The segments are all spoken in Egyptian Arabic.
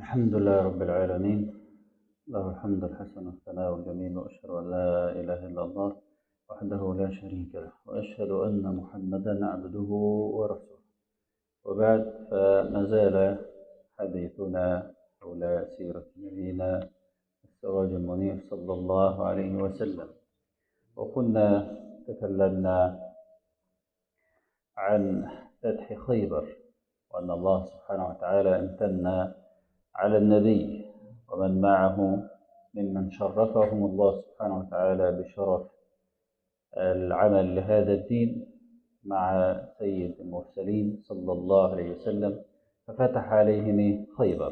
الحمد لله رب العالمين له الحمد الحسن والثناء الجميل وأشهد أن لا إله إلا الله وحده لا شريك له وأشهد أن محمدا عبده ورسوله وبعد فما زال حديثنا حول سيرة نبينا السراج المنير صلى الله عليه وسلم وكنا تكلمنا عن فتح خيبر وأن الله سبحانه وتعالى امتن على النبي ومن معه ممن شرفهم الله سبحانه وتعالى بشرف العمل لهذا الدين مع سيد المرسلين صلى الله عليه وسلم ففتح عليهم خيبر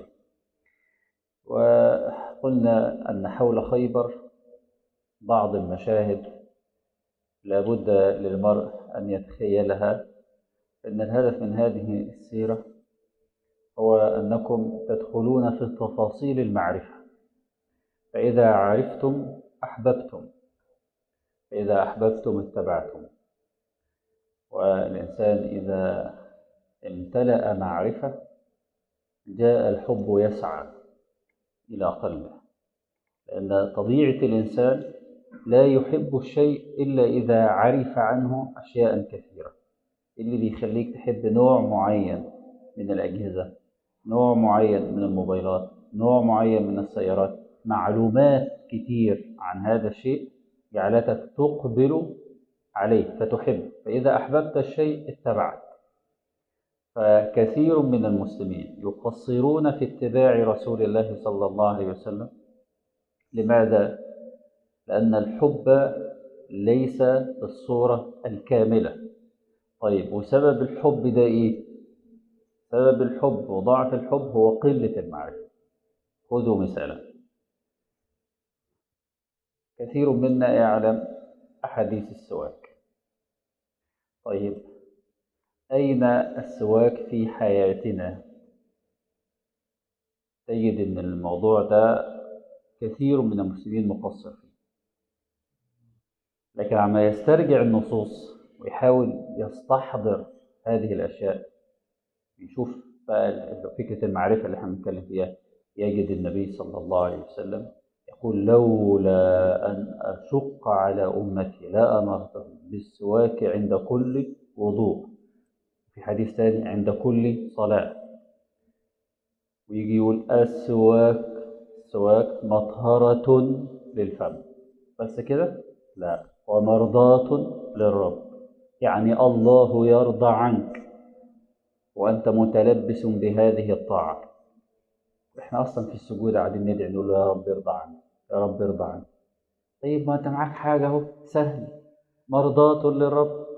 وقلنا أن حول خيبر بعض المشاهد لابد للمرء أن يتخيلها أن الهدف من هذه السيرة هو أنكم تدخلون في تفاصيل المعرفة فإذا عرفتم أحببتم فإذا أحببتم اتبعتم والإنسان إذا امتلأ معرفة جاء الحب يسعى إلى قلبه لأن طبيعة الإنسان لا يحب الشيء إلا إذا عرف عنه أشياء كثيرة اللي بيخليك تحب نوع معين من الأجهزة نوع معين من الموبايلات نوع معين من السيارات معلومات كتير عن هذا الشيء جعلتك تقبل عليه فتحب فإذا أحببت الشيء اتبعت فكثير من المسلمين يقصرون في اتباع رسول الله صلى الله عليه وسلم لماذا؟ لأن الحب ليس بالصورة الكاملة طيب وسبب الحب ده إيه؟ سبب الحب وضعف الحب هو قلة المعرفة خذوا مثالا كثير منا يعلم أحاديث السواك طيب أين السواك في حياتنا تجد أن الموضوع ده كثير من المسلمين مقصر فيه لكن عما يسترجع النصوص ويحاول يستحضر هذه الأشياء يشوف بقى فكرة المعرفة اللي احنا بنتكلم فيها يجد النبي صلى الله عليه وسلم يقول لولا أن أشق على أمتي لا أمرتهم بالسواك عند كل وضوء في حديث ثاني عند كل صلاة ويجي يقول السواك السواك مطهرة للفم بس كده لا ومرضاة للرب يعني الله يرضى عنك وأنت متلبس بهذه الطاعة إحنا أصلا في السجود قاعدين ندعي نقول يا رب ارضى عني يا رب ارضى عني طيب ما أنت معاك حاجة أهو سهل مرضاة للرب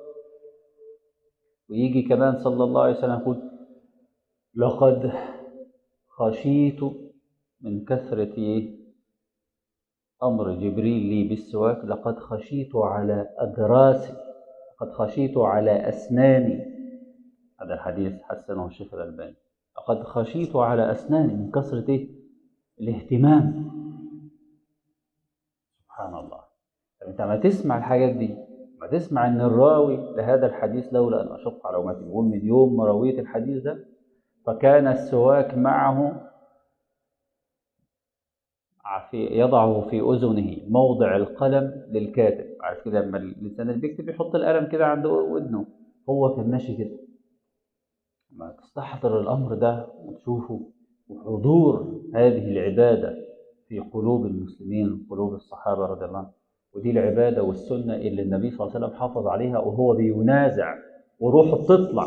ويجي كمان صلى الله عليه وسلم يقول لقد خشيت من كثرة أمر جبريل لي بالسواك لقد خشيت على أدراسي لقد خشيت على أسناني هذا الحديث حسنه الشيخ الألباني لقد خشيت على أسناني من كثرة إيه؟ الاهتمام سبحان الله أنت ما تسمع الحاجات دي ما تسمع أن الراوي لهذا الحديث لولا أن أشق على أمتي بيقول من يوم ما رويت الحديث ده فكان السواك معه في يضعه في أذنه موضع القلم للكاتب عارف كده لما الإنسان اللي بيكتب يحط القلم كده عند ودنه هو كان ماشي كده ما تستحضر الأمر ده وتشوفه وحضور هذه العبادة في قلوب المسلمين قلوب الصحابة رضي الله عنهم ودي العبادة والسنة اللي النبي صلى الله عليه وسلم حافظ عليها وهو بينازع وروحه بتطلع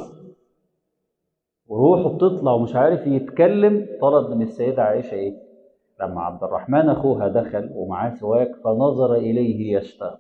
وروحه بتطلع ومش عارف يتكلم طلب من السيدة عائشة إيه لما عبد الرحمن أخوها دخل ومعاه سواك فنظر إليه يشتاق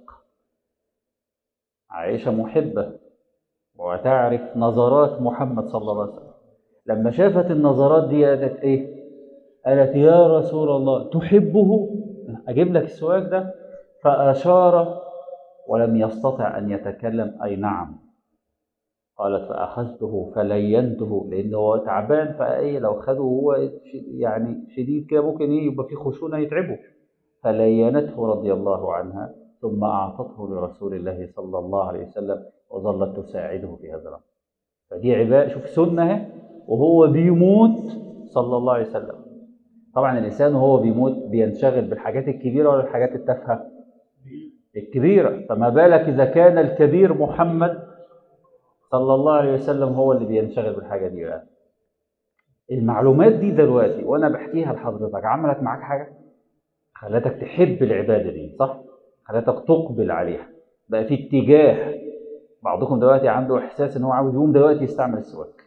عائشة محبة وتعرف نظرات محمد صلى الله عليه وسلم لما شافت النظرات دي قالت ايه قالت يا رسول الله تحبه اجيب لك السواك ده فاشار ولم يستطع ان يتكلم اي نعم قالت فاخذته فلينته لانه هو تعبان فايه لو خده هو يعني شديد كده ممكن ايه يبقى في خشونه يتعبه فلينته رضي الله عنها ثم اعطته لرسول الله صلى الله عليه وسلم وظلت تساعده في هذا الامر فدي عباده شوف سنه وهو بيموت صلى الله عليه وسلم طبعا الانسان وهو بيموت بينشغل بالحاجات الكبيره ولا الحاجات التافهه الكبيره فما بالك اذا كان الكبير محمد صلى الله عليه وسلم هو اللي بينشغل بالحاجه دي بقى المعلومات دي دلوقتي وانا بحكيها لحضرتك عملت معاك حاجه خلتك تحب العباده دي صح خلتك تقبل عليها بقى في اتجاه بعضكم دلوقتي عنده احساس ان هو عاوز يقوم دلوقتي يستعمل السواك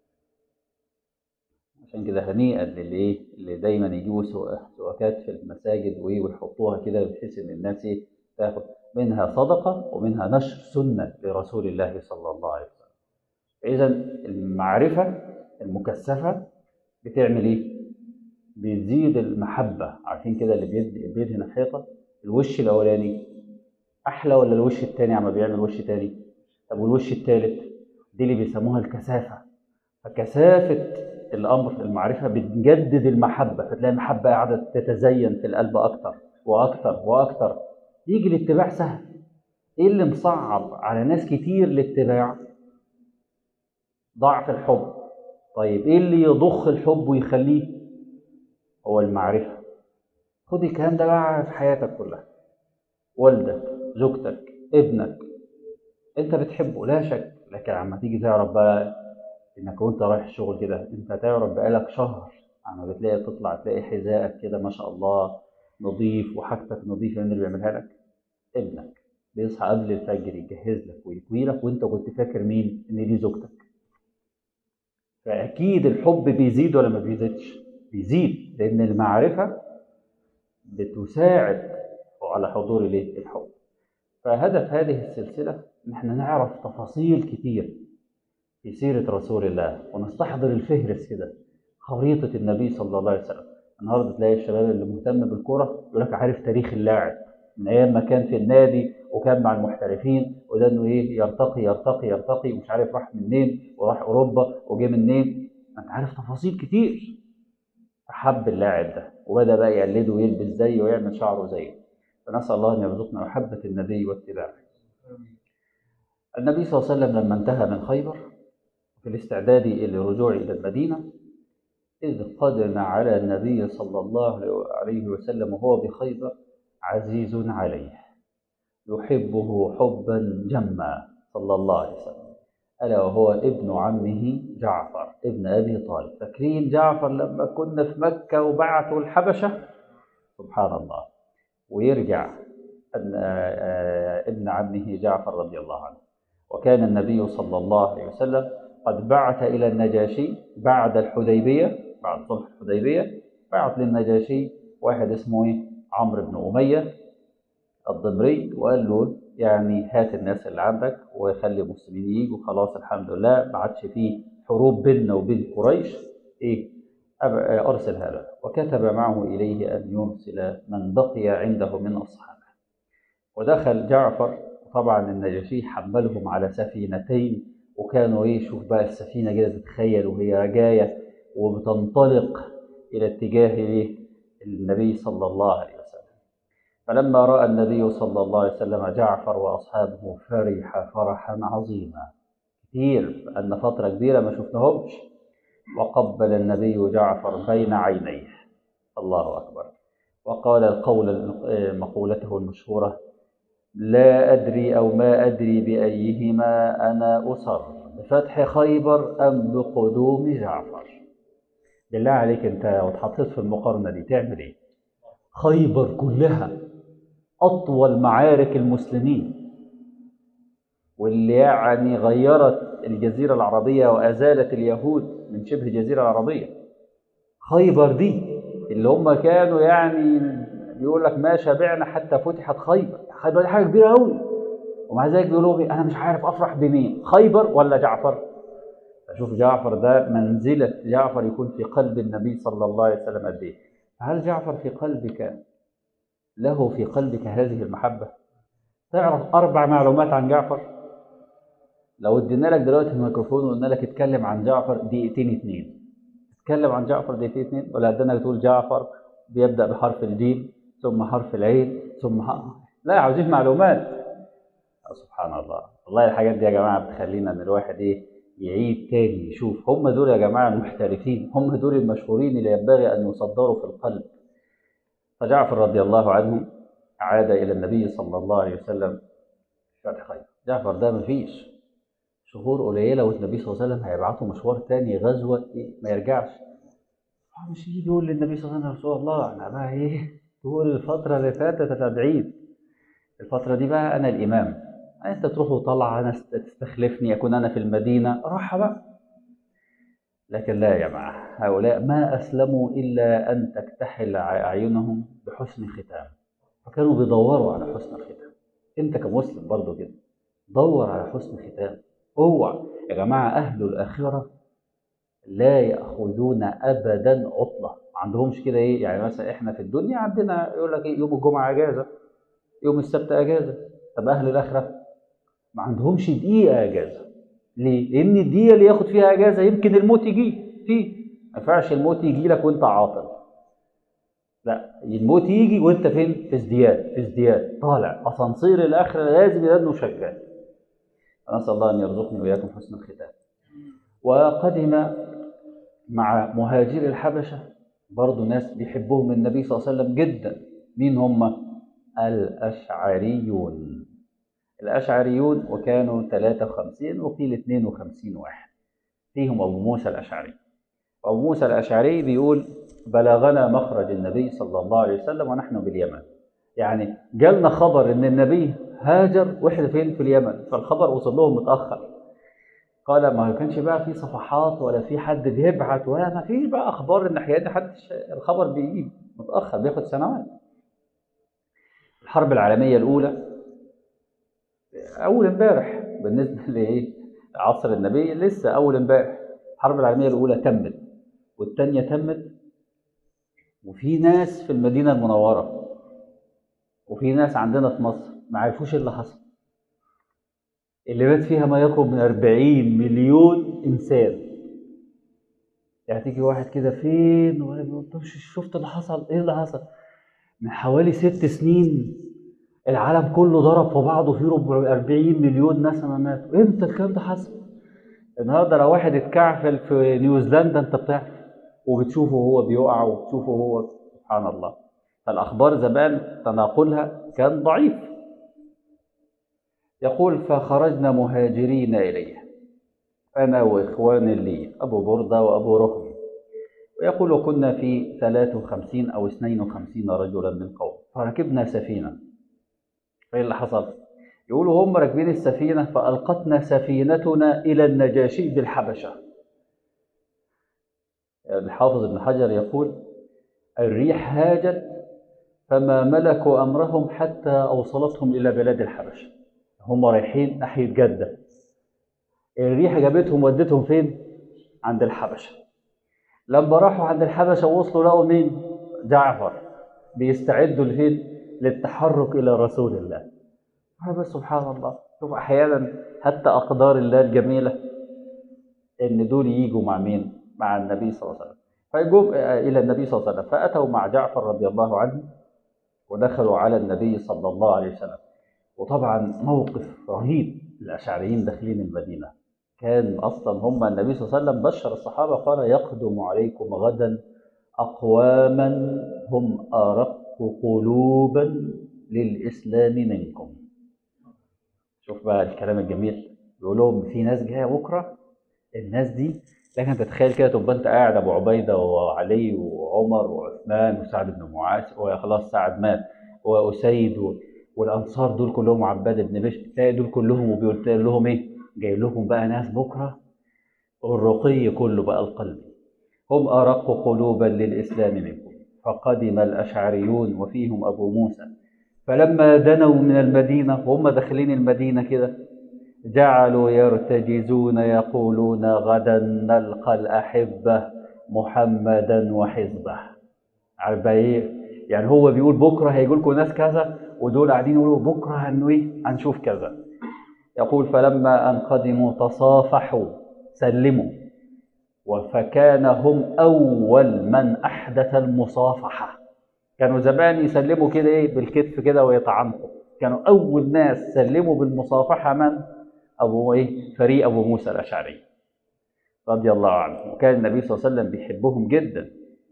عشان كده هنيئا للي ايه اللي دايما يجيبوا سواكات في المساجد وايه ويحطوها كده بحيث ان الناس ايه تاخد منها صدقه ومنها نشر سنه لرسول الله صلى الله عليه وسلم اذا المعرفه المكثفه بتعمل ايه بتزيد المحبه عارفين كده اللي بيدهن الحيطه الوش الاولاني احلى ولا الوش الثاني عم بيعمل وش تاني طب والوش الثالث دي اللي بيسموها الكثافه فكثافه الامر المعرفه بتجدد المحبه فتلاقي المحبه قاعده تتزين في القلب اكتر واكتر واكتر يجي الاتباع سهل ايه اللي مصعب على ناس كتير الاتباع ضعف الحب طيب ايه اللي يضخ الحب ويخليه هو المعرفه خد الكلام ده بقى في حياتك كلها والدك زوجتك ابنك انت بتحبه لا شك لكن عما تيجي تعرف بقى انك وانت رايح الشغل كده انت تعرف بقالك شهر عما بتلاقي تطلع تلاقي حذائك كده ما شاء الله نظيف وحاجتك نظيفه من اللي بيعملها لك ابنك بيصحى قبل الفجر يجهز لك ويكوي لك وانت كنت فاكر مين ان دي زوجتك فاكيد الحب بيزيد ولا ما بيزيدش بيزيد لان المعرفه بتساعد على حضور الايه الحب فهدف هذه السلسله ان احنا نعرف تفاصيل كتير في سيره رسول الله ونستحضر الفهرس كده خريطه النبي صلى الله عليه وسلم النهارده تلاقي الشباب اللي مهتم بالكوره يقول لك عارف تاريخ اللاعب من ايام ما كان في النادي وكان مع المحترفين وده انه ايه يرتقي يرتقي يرتقي ومش عارف راح منين وراح اوروبا وجه منين انت عارف تفاصيل كتير حب اللاعب ده وبدا بقى يقلده ويلبس زيه ويعمل شعره زيه فنسال الله ان يرزقنا محبه النبي واتباعه النبي صلى الله عليه وسلم لما انتهى من خيبر في الاستعداد للرجوع الى المدينه إذ قدم على النبي صلى الله عليه وسلم وهو بخيبر عزيز عليه يحبه حبا جما صلى الله عليه وسلم ألا وهو ابن عمه جعفر ابن أبي طالب فاكرين جعفر لما كنا في مكة وبعثوا الحبشة سبحان الله ويرجع ابن عمه جعفر رضي الله عنه وكان النبي صلى الله عليه وسلم قد بعث إلى النجاشي بعد الحديبية بعد صلح الحديبية بعث للنجاشي واحد اسمه ايه عمرو بن أمية الضمري وقال له يعني هات الناس اللي عندك وخلي المسلمين يجوا خلاص الحمد لله ما عادش فيه حروب بيننا وبين قريش ايه ارسل هذا وكتب معه اليه ان يرسل من بقي عنده من اصحابه ودخل جعفر طبعا النجاشي حملهم على سفينتين وكانوا ايه شوف بقى السفينه كده تتخيل وهي رجايه وبتنطلق الى اتجاه ايه النبي صلى الله عليه وسلم فلما راى النبي صلى الله عليه وسلم جعفر واصحابه فرح فرحا عظيما كثير ان فتره كبيره ما شفناهمش وقبل النبي جعفر بين عينيه الله اكبر وقال القول مقولته المشهوره لا ادري او ما ادري بايهما انا اسر بفتح خيبر ام بقدوم جعفر بالله عليك انت لو اتحطيت في المقارنه دي تعمل ايه خيبر كلها اطول معارك المسلمين واللي يعني غيرت الجزيره العربيه وازالت اليهود من شبه الجزيره العربيه خيبر دي اللي هم كانوا يعني بيقول لك ما شبعنا حتى فتحت خيبر خيبر دي حاجه كبيره قوي ومع ذلك بيقولوا انا مش عارف افرح بمين خيبر ولا جعفر شوف جعفر ده منزلة جعفر يكون في قلب النبي صلى الله عليه وسلم قد ايه هل جعفر في قلبك له في قلبك هذه المحبة تعرف أربع معلومات عن جعفر لو ادينا لك دلوقتي الميكروفون وقلنا لك اتكلم عن جعفر دقيقتين اتنين تتكلم عن جعفر دقيقتين اتنين ولا ادينا تقول جعفر بيبدأ بحرف الجيم ثم حرف العين ثم حرف لا عاوزين معلومات سبحان الله والله الحاجات دي يا جماعة بتخلينا ان الواحد ايه يعيد تاني يشوف هم دول يا جماعة المحترفين هم دول المشهورين اللي ينبغي أن يصدروا في القلب فجعفر رضي الله عنه عاد إلى النبي صلى الله عليه وسلم فتح خير جعفر ده مفيش شهور قليلة والنبي صلى الله عليه وسلم هيبعته مشوار تاني غزوة إيه؟ ما يرجعش مش يجي يقول للنبي صلى الله عليه وسلم يا رسول الله أنا بقى إيه تقول الفترة اللي فاتت هتعيد الفترة دي بقى أنا الإمام أنت تروح وطلع أنا تستخلفني أكون أنا في المدينة راحة بقى لكن لا يا جماعة هؤلاء ما أسلموا إلا أن تكتحل أعينهم بحسن ختام فكانوا بيدوروا على حسن الختام أنت كمسلم برضو كده دور على حسن ختام اوعى يا جماعة أهل الآخرة لا يأخذون أبدا عطلة ما عندهمش كده إيه يعني مثلا إحنا في الدنيا عندنا يقول لك إيه يوم الجمعة أجازة يوم السبت أجازة طب أهل الآخرة ما عندهمش دقيقة أجازة ليه؟ لأن الدقيقة اللي ياخد فيها أجازة يمكن الموت يجي فيه ما ينفعش الموت يجي لك وأنت عاطل لا الموت يجي وأنت فين؟ في ازدياد في ازدياد طالع أسانسير الآخرة لازم يبقى شغال نسأل الله أن يرزقني وإياكم حسن الختام وقدم مع مهاجر الحبشة برضو ناس بيحبهم النبي صلى الله عليه وسلم جدا مين هم؟ الأشعريون الأشعريون وكانوا 53 وقيل 52 واحد فيهم أبو موسى الأشعري أبو موسى الأشعري بيقول بلغنا مخرج النبي صلى الله عليه وسلم ونحن باليمن يعني جالنا خبر ان النبي هاجر واحنا فين في اليمن فالخبر وصل لهم متاخر قال ما كانش بقى في صفحات ولا في حد بيبعت ولا ما فيش بقى اخبار ان احيانا حد الخبر بيجي متاخر بياخد سنوات الحرب العالميه الاولى اول امبارح بالنسبه لايه عصر النبي لسه اول امبارح الحرب العالميه الاولى تمت والثانيه تمت وفي ناس في المدينه المنوره وفي ناس عندنا في مصر ما عرفوش اللي حصل اللي مات فيها ما يقرب من 40 مليون انسان يعني تيجي واحد كده فين ولا بيقول شفت اللي حصل ايه اللي حصل من حوالي ست سنين العالم كله ضرب في بعضه فيه 40 مليون ناس ما ماتوا امتى الكلام ده حصل النهارده لو واحد اتكعفل في نيوزيلندا انت بتعرف وبتشوفه وهو بيقع وبتشوفه وهو سبحان الله فالأخبار زمان تناقلها كان ضعيف يقول فخرجنا مهاجرين إليه أنا وإخوان لي أبو بردة وأبو ركن ويقول وكنا في 53 أو 52 رجلا من قوم فركبنا سفينة فإيه اللي حصل؟ يقولوا هم راكبين السفينة فألقتنا سفينتنا إلى النجاشي بالحبشة الحافظ ابن حجر يقول الريح هاجت فما ملكوا أمرهم حتى أوصلتهم إلى بلاد الحبشة هم رايحين ناحية جدة الريح جابتهم ودتهم فين؟ عند الحبشة لما راحوا عند الحبشة وصلوا لقوا مين؟ جعفر بيستعدوا لفين؟ للتحرك إلى رسول الله هذا سبحان الله شوف أحيانا حتى أقدار الله الجميلة إن دول يجوا مع مين؟ مع النبي صلى الله عليه وسلم فيجوا إلى النبي صلى الله عليه وسلم فأتوا مع جعفر رضي الله عنه ودخلوا على النبي صلى الله عليه وسلم وطبعا موقف رهيب الأشعريين داخلين المدينة كان أصلا هم النبي صلى الله عليه وسلم بشر الصحابة قال يقدم عليكم غدا أقواما هم أرق قلوبا للإسلام منكم شوف بقى الكلام الجميل بيقول لهم في ناس جايه بكره الناس دي لكن تتخيل كده تبقى انت قاعد ابو عبيده وعلي وعمر وعثمان وسعد بن معاذ وخلاص سعد مات واسيد والانصار دول كلهم عباد بن بشر تلاقي دول كلهم وبيقول لهم ايه جاي لكم بقى ناس بكره الرقي كله بقى القلب هم ارق قلوبا للاسلام منكم فقدم الاشعريون وفيهم ابو موسى فلما دنوا من المدينه وهم داخلين المدينه كده جعلوا يرتجزون يقولون غدا نلقى الأحبة محمدا وحزبه عارف ايه يعني هو بيقول بكره هيجي لكم ناس كذا ودول قاعدين يقولوا بكره هنو ايه هنشوف كذا يقول فلما ان قدموا تصافحوا سلموا فكان هم اول من احدث المصافحه كانوا زمان يسلموا كده ايه بالكتف كده ويتعانقوا كانوا اول ناس سلموا بالمصافحه من ابو ايه فريق ابو موسى الاشعري رضي الله عنهم وكان النبي صلى الله عليه وسلم بيحبهم جدا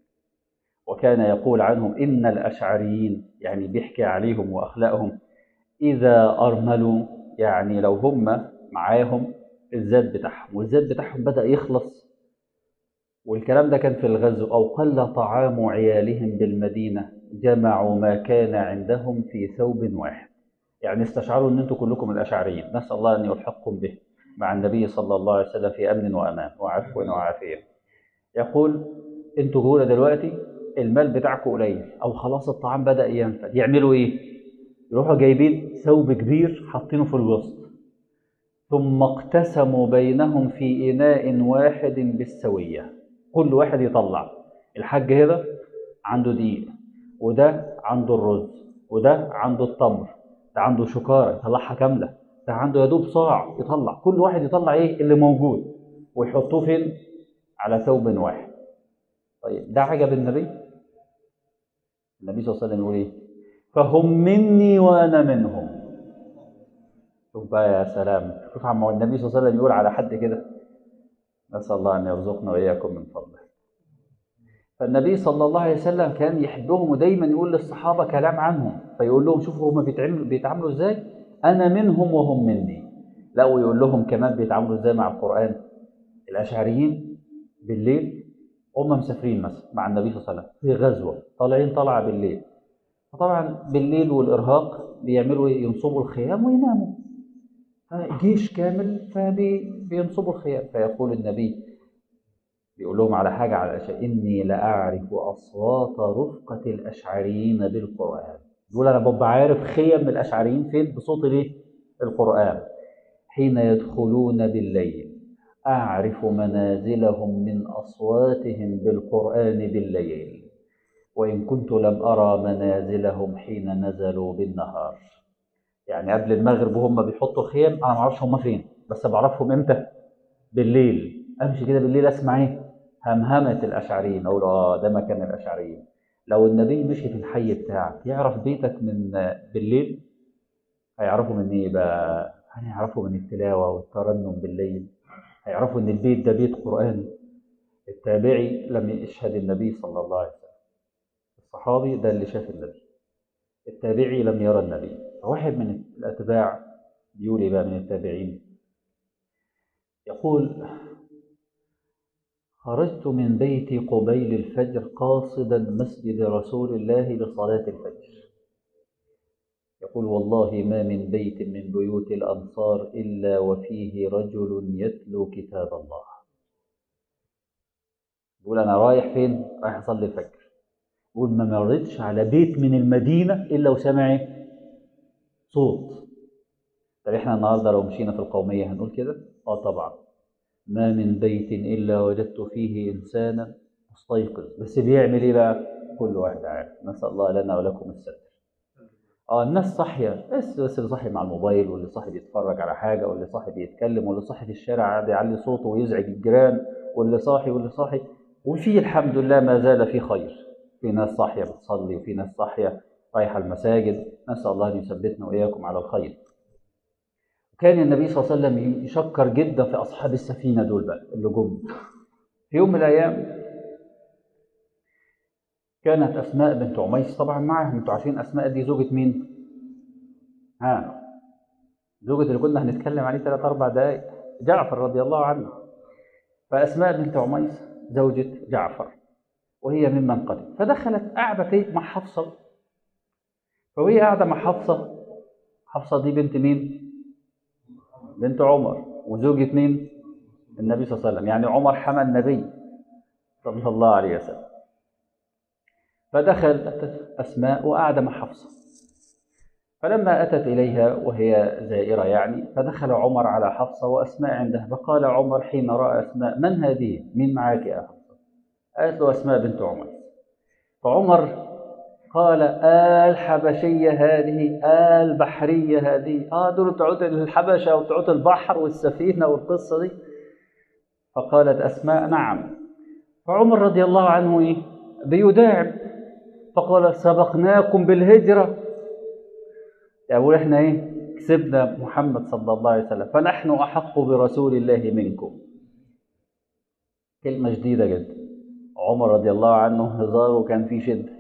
وكان يقول عنهم إن الأشعريين يعني بيحكي عليهم وأخلاقهم إذا أرملوا يعني لو هم معاهم الزاد بتاعهم والزاد بتاعهم بدأ يخلص والكلام ده كان في الغزو أو قل طعام عيالهم بالمدينة جمعوا ما كان عندهم في ثوب واحد يعني استشعروا أن أنتم كلكم الأشعريين نسأل الله أن يلحقكم به مع النبي صلى الله عليه وسلم في أمن وأمان وعفو وعافية يقول أنتوا جوله دلوقتي المال بتاعكم قليل أو خلاص الطعام بدأ ينفد يعملوا إيه؟ يروحوا جايبين ثوب كبير حاطينه في الوسط ثم اقتسموا بينهم في إناء واحد بالسوية كل واحد يطلع الحاج هنا عنده دقيق وده عنده الرز وده عنده التمر ده عنده شكارة يطلعها كاملة ده عنده يا دوب صاع يطلع كل واحد يطلع ايه اللي موجود ويحطوه فين على ثوب واحد طيب ده عجب النبي النبي صلى الله عليه وسلم يقول ايه فهم مني وانا منهم شوف بقى يا سلام شوف عم النبي صلى الله عليه وسلم يقول على حد كده نسأل الله أن يرزقنا وإياكم من فضله فالنبي صلى الله عليه وسلم كان يحبهم ودايما يقول للصحابة كلام عنهم فيقول لهم شوفوا هم بيتعاملوا بيتعاملوا ازاي أنا منهم وهم مني لا ويقول لهم كمان بيتعاملوا ازاي مع القرآن الأشعريين بالليل هم مسافرين مثلا مع النبي صلى الله عليه وسلم في غزوة طالعين طلعة بالليل فطبعا بالليل والإرهاق بيعملوا ينصبوا الخيام ويناموا جيش كامل فبينصبوا الخيام فيقول النبي بيقول لهم على حاجة على الأشياء إني لأعرف أصوات رفقة الأشعريين بالقرآن يقول أنا ببقى عارف خيم الأشعريين فين بصوت ليه القرآن حين يدخلون بالليل أعرف منازلهم من أصواتهم بالقرآن بالليل وإن كنت لم أرى منازلهم حين نزلوا بالنهار يعني قبل المغرب وهم بيحطوا الخيم انا ما اعرفش هم فين بس بعرفهم امتى بالليل امشي كده بالليل اسمع ايه همهمه الاشعريين اقول اه ده مكان الاشعريين لو النبي مشي في الحي بتاعك يعرف بيتك من بالليل هيعرفوا من ايه بقى هيعرفوا من التلاوه والترنم بالليل هيعرفوا ان البيت ده بيت قران التابعي لم يشهد النبي صلى الله عليه وسلم الصحابي ده اللي شاف النبي التابعي لم يرى النبي واحد من الأتباع بيقول بقى من التابعين يقول خرجت من بيتي قبيل الفجر قاصدا مسجد رسول الله لصلاة الفجر يقول والله ما من بيت من بيوت الأنصار إلا وفيه رجل يتلو كتاب الله يقول أنا رايح فين؟ رايح أصلي الفجر يقول ما مرتش على بيت من المدينة إلا وسمع صوت طب احنا النهاردة لو مشينا في القومية هنقول كده؟ اه طبعا ما من بيت إلا وجدت فيه إنسانا مستيقظ بس بيعمل إيه بقى؟ كل واحد عارف نسأل الله لنا ولكم الستر اه الناس صاحية بس بس اللي صاحي مع الموبايل واللي صاحي بيتفرج على حاجة واللي صاحي بيتكلم واللي صاحي في الشارع قاعد يعلي صوته ويزعج الجيران واللي صاحي واللي صاحي وفي الحمد لله ما زال في خير في ناس صاحية بتصلي وفي ناس صاحية رايحة المساجد نسأل الله أن يثبتنا وإياكم على الخير كان النبي صلى الله عليه وسلم يشكر جدا في أصحاب السفينة دول بقى اللي جم في يوم من الأيام كانت أسماء بنت عميس طبعا معاهم انتوا عارفين أسماء دي زوجة مين؟ ها زوجة اللي كنا هنتكلم عليه ثلاث أربع دقايق جعفر رضي الله عنه فأسماء بنت عميس زوجة جعفر وهي ممن قدم فدخلت قعدت ايه مع حفصه فوهي قاعده مع حفصه حفصه دي بنت مين؟ بنت عمر وزوجة مين؟ النبي صلى الله عليه وسلم يعني عمر حمى النبي صلى الله عليه وسلم فدخلت أسماء وقعد مع حفصة فلما أتت إليها وهي زائرة يعني فدخل عمر على حفصة وأسماء عندها فقال عمر حين رأى أسماء من هذه؟ مين معاك يا حفصة؟ قالت له أسماء بنت عمر فعمر قال آل حبشية هذه آل بحرية هذه آه دول بتوع الحبشة وبتوع البحر والسفينة والقصة دي فقالت أسماء نعم فعمر رضي الله عنه إيه؟ بيداعب فقال سبقناكم بالهجرة يقول احنا ايه كسبنا محمد صلى الله عليه وسلم فنحن أحق برسول الله منكم كلمة شديدة جدا عمر رضي الله عنه هزاره كان فيه شدة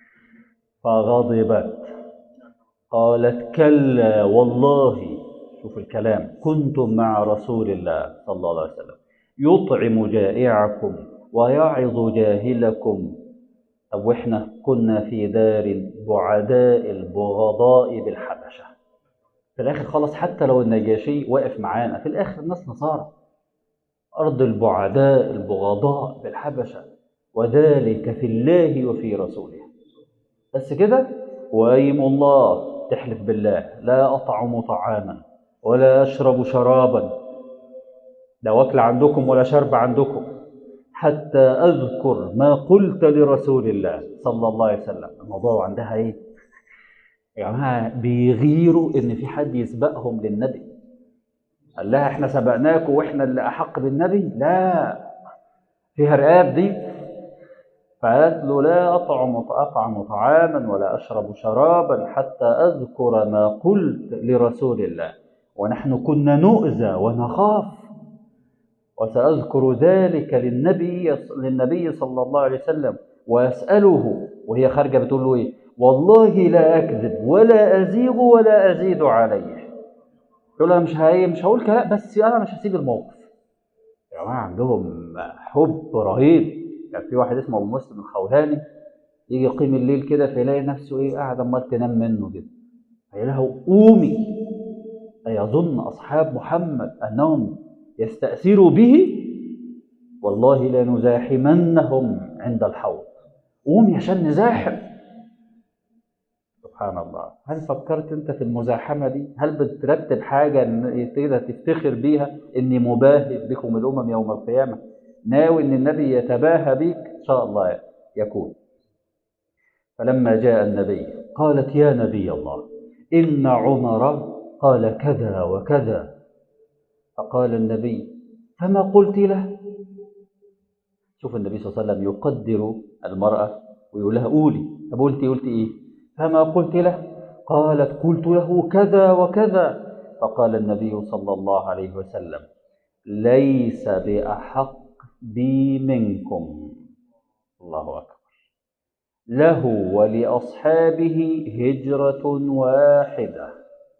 فغضبت قالت كلا والله شوف الكلام كنتم مع رسول الله صلى الله عليه وسلم يطعم جائعكم ويعظ جاهلكم طب واحنا كنا في دار بعداء البغضاء بالحبشه في الاخر خلاص حتى لو النجاشي واقف معانا في الاخر الناس نصارى ارض البعداء البغضاء بالحبشه وذلك في الله وفي رسوله بس كده وايم الله تحلف بالله لا اطعم طعاما ولا اشرب شرابا لا واكل عندكم ولا شرب عندكم حتى اذكر ما قلت لرسول الله صلى الله عليه وسلم الموضوع عندها ايه يا جماعه بيغيروا ان في حد يسبقهم للنبي قال لها احنا سبقناكم واحنا اللي احق بالنبي لا فيها رقاب دي فقالت له لا اطعم اطعم طعاما ولا اشرب شرابا حتى اذكر ما قلت لرسول الله ونحن كنا نؤذى ونخاف وساذكر ذلك للنبي للنبي صلى الله عليه وسلم واساله وهي خارجه بتقول له ايه والله لا اكذب ولا ازيغ ولا ازيد عليه تقول لها مش هي مش هقول كلام بس انا مش هسيب الموقف يا جماعه عندهم حب رهيب كان في واحد اسمه ابو مسلم الخولاني يجي يقيم الليل كده فيلاقي نفسه ايه قاعد امال تنام منه كده فيلاقيه قومي أيظن أصحاب محمد أنهم يستأثروا به والله لنزاحمنهم عند الحوض قومي عشان نزاحم سبحان الله هل فكرت انت في المزاحمه دي هل بترتب حاجه كده تفتخر بيها اني مباهي بكم الامم يوم القيامه ناوي ان النبي يتباهى بيك ان شاء الله يكون فلما جاء النبي قالت يا نبي الله ان عمر قال كذا وكذا فقال النبي فما قلت له شوف النبي صلى الله عليه وسلم يقدر المرأة ويقول لها قولي طب قلتي قلت ايه فما قلت له قالت قلت له كذا وكذا فقال النبي صلى الله عليه وسلم ليس بأحق بي منكم الله أكبر له ولأصحابه هجرة واحدة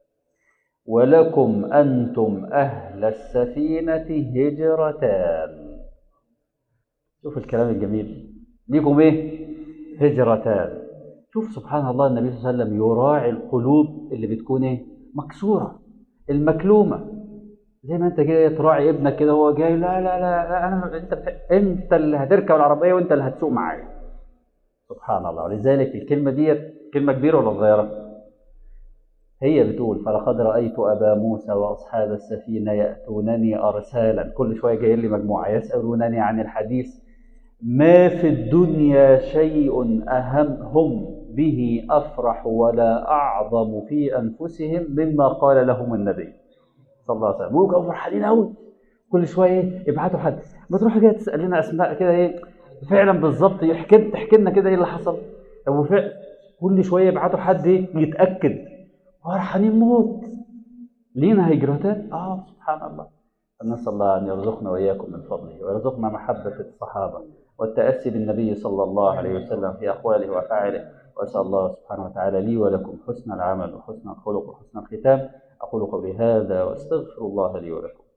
ولكم أنتم أهل السفينة هجرتان شوف الكلام الجميل ليكم إيه هجرتان شوف سبحان الله النبي صلى الله عليه وسلم يراعي القلوب اللي بتكون إيه مكسورة المكلومة زي ما انت كده تراعي ابنك كده هو جاي لا لا لا, لا انا انت انت اللي هتركب العربيه وانت اللي هتسوق معايا سبحان الله ولذلك الكلمه ديت كلمه كبيره ولا صغيره هي بتقول فلقد رأيت أبا موسى وأصحاب السفينة يأتونني أرسالا كل شوية جاي لي مجموعة يسألونني عن الحديث ما في الدنيا شيء أهم هم به أفرح ولا أعظم في أنفسهم مما قال لهم النبي صلى الله عليه وسلم ويبقوا فرحانين قوي كل شوية يبعتوا حد ما تروح كده تسأل لنا أسماء كده إيه فعلا بالظبط يحكي تحكي لنا كده إيه اللي حصل طب كل شوية يبعتوا حد إيه يتأكد فرحانين موت لينا هجرتان اه سبحان الله نسأل الله أن يرزقنا وإياكم من فضله ويرزقنا محبة الصحابة والتأسي بالنبي صلى الله عليه وسلم في أقواله وأفعاله وأسأل الله سبحانه وتعالى لي ولكم حسن العمل وحسن الخلق وحسن الختام أقول قولي هذا وأستغفر الله لي ولكم